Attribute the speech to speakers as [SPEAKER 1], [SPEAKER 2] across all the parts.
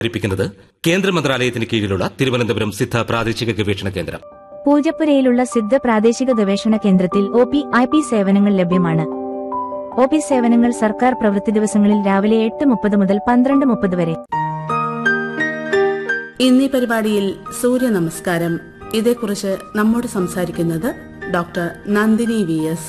[SPEAKER 1] അവതരിപ്പിക്കുന്നത് കേന്ദ്ര മന്ത്രാലയത്തിന് കീഴിലുള്ള തിരുവനന്തപുരം സിദ്ധ പ്രാദേശിക ഗവേഷണ കേന്ദ്രം
[SPEAKER 2] പൂജപ്പുരയിലുള്ള സിദ്ധ പ്രാദേശിക ഗവേഷണ കേന്ദ്രത്തിൽ ഒ പി ഐ പി സേവനങ്ങൾ ലഭ്യമാണ് ഒ പി സേവനങ്ങൾ സർക്കാർ പ്രവൃത്തി ദിവസങ്ങളിൽ രാവിലെ എട്ട് മുപ്പത് മുതൽ പന്ത്രണ്ട് മുപ്പത് വരെ
[SPEAKER 3] ഇന്നീ പരിപാടിയിൽ സൂര്യ നമസ്കാരം ഇതേക്കുറിച്ച് നമ്മോട് സംസാരിക്കുന്നത് ഡോക്ടർ നന്ദിനി വി എസ്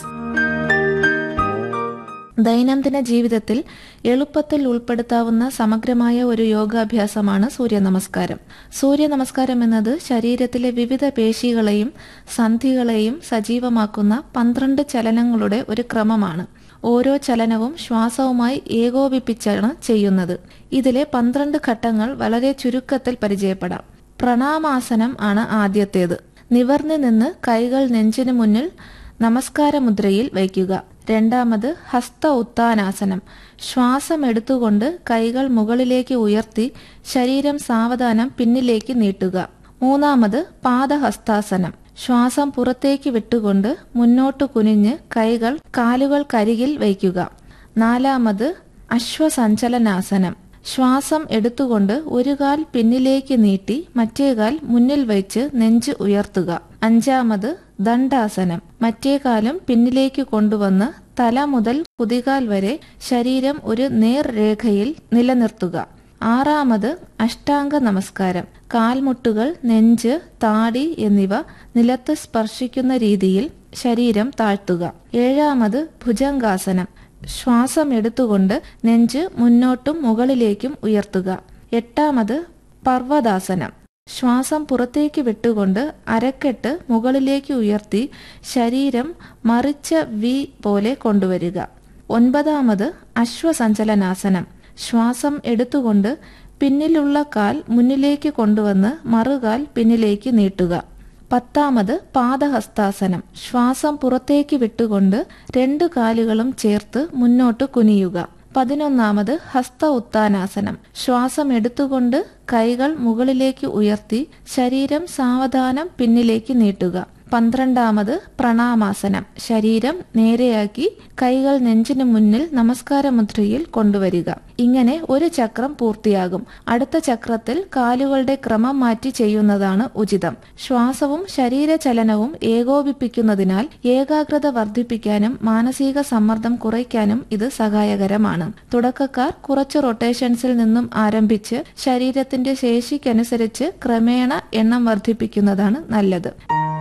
[SPEAKER 4] ദൈനംദിന ജീവിതത്തിൽ എളുപ്പത്തിൽ ഉൾപ്പെടുത്താവുന്ന സമഗ്രമായ ഒരു യോഗാഭ്യാസമാണ് സൂര്യനമസ്കാരം സൂര്യനമസ്കാരം എന്നത് ശരീരത്തിലെ വിവിധ പേശികളെയും സന്ധികളെയും സജീവമാക്കുന്ന പന്ത്രണ്ട് ചലനങ്ങളുടെ ഒരു ക്രമമാണ് ഓരോ ചലനവും ശ്വാസവുമായി ഏകോപിപ്പിച്ചാണ് ചെയ്യുന്നത് ഇതിലെ പന്ത്രണ്ട് ഘട്ടങ്ങൾ വളരെ ചുരുക്കത്തിൽ പരിചയപ്പെടാം പ്രണാമാസനം ആണ് ആദ്യത്തേത് നിവർന്നു നിന്ന് കൈകൾ നെഞ്ചിനു മുന്നിൽ നമസ്കാര മുദ്രയിൽ വയ്ക്കുക രണ്ടാമത് ഹസ്ത ഉത്താനാസനം ശ്വാസം എടുത്തുകൊണ്ട് കൈകൾ മുകളിലേക്ക് ഉയർത്തി ശരീരം സാവധാനം പിന്നിലേക്ക് നീട്ടുക മൂന്നാമത് പാദഹസ്താസനം ശ്വാസം പുറത്തേക്ക് വിട്ടുകൊണ്ട് മുന്നോട്ട് കുനിഞ്ഞ് കൈകൾ കാലുകൾക്കരികിൽ വയ്ക്കുക നാലാമത് അശ്വസഞ്ചലനാസനം ശ്വാസം എടുത്തുകൊണ്ട് ഒരു കാൽ പിന്നിലേക്ക് നീട്ടി മറ്റേ കാൽ മുന്നിൽ വെച്ച് നെഞ്ച് ഉയർത്തുക അഞ്ചാമത് ദണ്ഡാസനം മറ്റേ കാലും പിന്നിലേക്ക് കൊണ്ടുവന്ന് തല മുതൽ കുതികാൽ വരെ ശരീരം ഒരു നേർരേഖയിൽ നിലനിർത്തുക ആറാമത് അഷ്ടാംഗ നമസ്കാരം കാൽമുട്ടുകൾ നെഞ്ച് താടി എന്നിവ നിലത്ത് സ്പർശിക്കുന്ന രീതിയിൽ ശരീരം താഴ്ത്തുക ഏഴാമത് ഭുജംഗാസനം ശ്വാസം എടുത്തുകൊണ്ട് നെഞ്ച് മുന്നോട്ടും മുകളിലേക്കും ഉയർത്തുക എട്ടാമത് പർവ്വതാസനം ശ്വാസം പുറത്തേക്ക് വിട്ടുകൊണ്ട് അരക്കെട്ട് മുകളിലേക്ക് ഉയർത്തി ശരീരം മറിച്ച വി പോലെ കൊണ്ടുവരിക ഒൻപതാമത് അശ്വസഞ്ചലനാസനം ശ്വാസം എടുത്തുകൊണ്ട് പിന്നിലുള്ള കാൽ മുന്നിലേക്ക് കൊണ്ടുവന്ന് മറുകാൽ പിന്നിലേക്ക് നീട്ടുക പത്താമത് പാദഹസ്താസനം ശ്വാസം പുറത്തേക്ക് വിട്ടുകൊണ്ട് രണ്ട് കാലുകളും ചേർത്ത് മുന്നോട്ട് കുനിയുക പതിനൊന്നാമത് ഹസ്ത ഉത്താനാസനം ശ്വാസം എടുത്തുകൊണ്ട് കൈകൾ മുകളിലേക്ക് ഉയർത്തി ശരീരം സാവധാനം പിന്നിലേക്ക് നീട്ടുക പന്ത്രണ്ടാമത് പ്രണാമാസനം ശരീരം നേരെയാക്കി കൈകൾ നെഞ്ചിനു മുന്നിൽ നമസ്കാര മുദ്രയിൽ കൊണ്ടുവരിക ഇങ്ങനെ ഒരു ചക്രം പൂർത്തിയാകും അടുത്ത ചക്രത്തിൽ കാലുകളുടെ ക്രമം മാറ്റി ചെയ്യുന്നതാണ് ഉചിതം ശ്വാസവും ശരീരചലനവും ഏകോപിപ്പിക്കുന്നതിനാൽ ഏകാഗ്രത വർദ്ധിപ്പിക്കാനും മാനസിക സമ്മർദ്ദം കുറയ്ക്കാനും ഇത് സഹായകരമാണ് തുടക്കക്കാർ കുറച്ച് റൊട്ടേഷൻസിൽ നിന്നും ആരംഭിച്ച് ശരീരത്തിന്റെ ശേഷിക്കനുസരിച്ച് ക്രമേണ എണ്ണം വർദ്ധിപ്പിക്കുന്നതാണ് നല്ലത്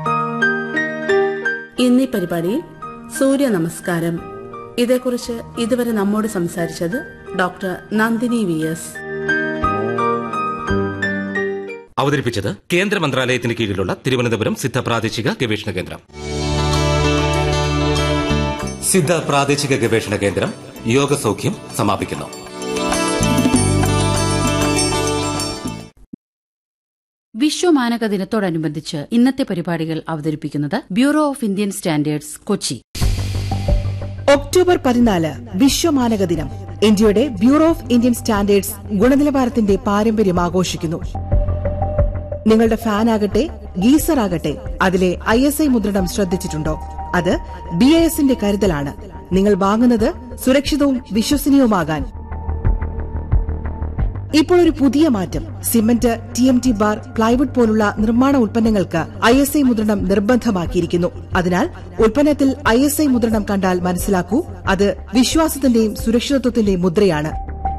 [SPEAKER 3] ഇന്നീ പരിപാടിയിൽ സൂര്യ നമസ്കാരം ഇതേക്കുറിച്ച് ഇതുവരെ നമ്മോട് സംസാരിച്ചത് ഡോക്ടർ നന്ദിനി വി എസ്
[SPEAKER 1] അവതരിപ്പിച്ചത് കേന്ദ്ര മന്ത്രാലയത്തിന് കീഴിലുള്ള തിരുവനന്തപുരം സിദ്ധ പ്രാദേശിക ഗവേഷണ കേന്ദ്രം സിദ്ധ പ്രാദേശിക ഗവേഷണ കേന്ദ്രം യോഗസൗഖ്യം സമാപിക്കുന്നു
[SPEAKER 5] വിശ്വമാനക ദിനത്തോടനുബന്ധിച്ച് ഇന്നത്തെ പരിപാടികൾ അവതരിപ്പിക്കുന്നത് bureau of Indian standards Kochi
[SPEAKER 6] October പതിനാല് വിശ്വമാനക ദിനം ഇന്ത്യയുടെ ബ്യൂറോ ഓഫ് ഇന്ത്യൻ സ്റ്റാൻഡേർഡ്സ് ഗുണനിലവാരത്തിന്റെ പാരമ്പര്യം ആഘോഷിക്കുന്നു നിങ്ങളുടെ ഫാൻ ആകട്ടെ ഗീസർ ആകട്ടെ അതിലെ ഐ എസ് ഐ മുദ്രണം ശ്രദ്ധിച്ചിട്ടുണ്ടോ അത് ബി ഐ എസിന്റെ കരുതലാണ് നിങ്ങൾ വാങ്ങുന്നത് സുരക്ഷിതവും വിശ്വസനീയവുമാകാൻ ഇപ്പോൾ ഒരു പുതിയ മാറ്റം cement T M T bar plywood പോലുള്ള നിർമ്മാണ ഉൽപ്പന്നങ്ങൾക്ക് ഐ എസ് ഐ മുദ്രണം നിർബന്ധമാക്കിയിരിക്കുന്നു അതിനാൽ ഉൽപ്പന്നത്തിൽ ഐ എസ് ഐ മുദ്രണം കണ്ടാൽ മനസ്സിലാക്കൂ അത് വിശ്വാസത്തിന്റെയും സുരക്ഷിതത്വത്തിന്റെയും മുദ്രയാണ്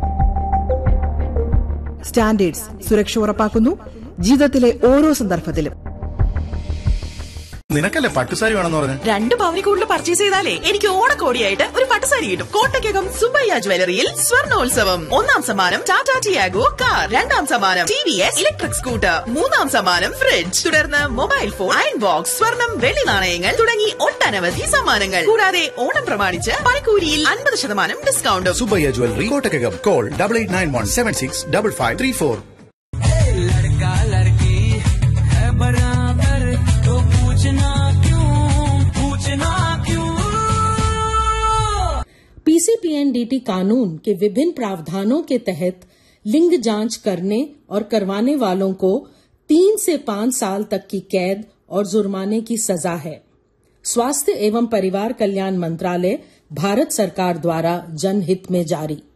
[SPEAKER 6] സ്റ്റാൻഡേർഡ്സ് സുരക്ഷ ഉറപ്പാക്കുന്നു ജീവിതത്തിലെ ഓരോ സന്ദർഭത്തിലും
[SPEAKER 7] നിനക്കല്ലേ പട്ടുസാരി വേണമെന്ന് പറഞ്ഞു
[SPEAKER 8] രണ്ട് പവനി കൂടുതൽ പർച്ചേസ് ചെയ്താലേ എനിക്ക് ഓണക്കോടിയായിട്ട് ഒരു പട്ടുസാരി കിട്ടും കോട്ടയ്ക്കകം സുബയ്യ ജ്വല്ലറിയിൽ സ്വർണോത്സവം ഒന്നാം സമ്മാനം ടാറ്റ ടിയാഗോ കാർ രണ്ടാം സമ്മാനം T V S electric scooter മൂന്നാം സമ്മാനം ഫ്രിഡ്ജ് തുടർന്ന് മൊബൈൽ ഫോൺ അയൺ ബോക്സ് സ്വർണം വെള്ളി നാണയങ്ങൾ തുടങ്ങി ഒട്ടനവധി സമ്മാനങ്ങൾ കൂടാതെ ഓണം പ്രമാണിച്ച് പണിക്കൂലിയിൽ അൻപത് ശതമാനം ഡിസ്കൗണ്ടും
[SPEAKER 7] Subbaiah jewellery Kottakkakam call double eight nine one seven six double five three four
[SPEAKER 9] PCPNDT कानून के विभिन्न प्रावधानों के तहत लिंग जांच करने और करवाने वालों को तीन से पांच साल तक की कैद और जुर्माने की सजा है स्वास्थ्य एवं परिवार कल्याण मंत्रालय भारत सरकार द्वारा जनहित में जारी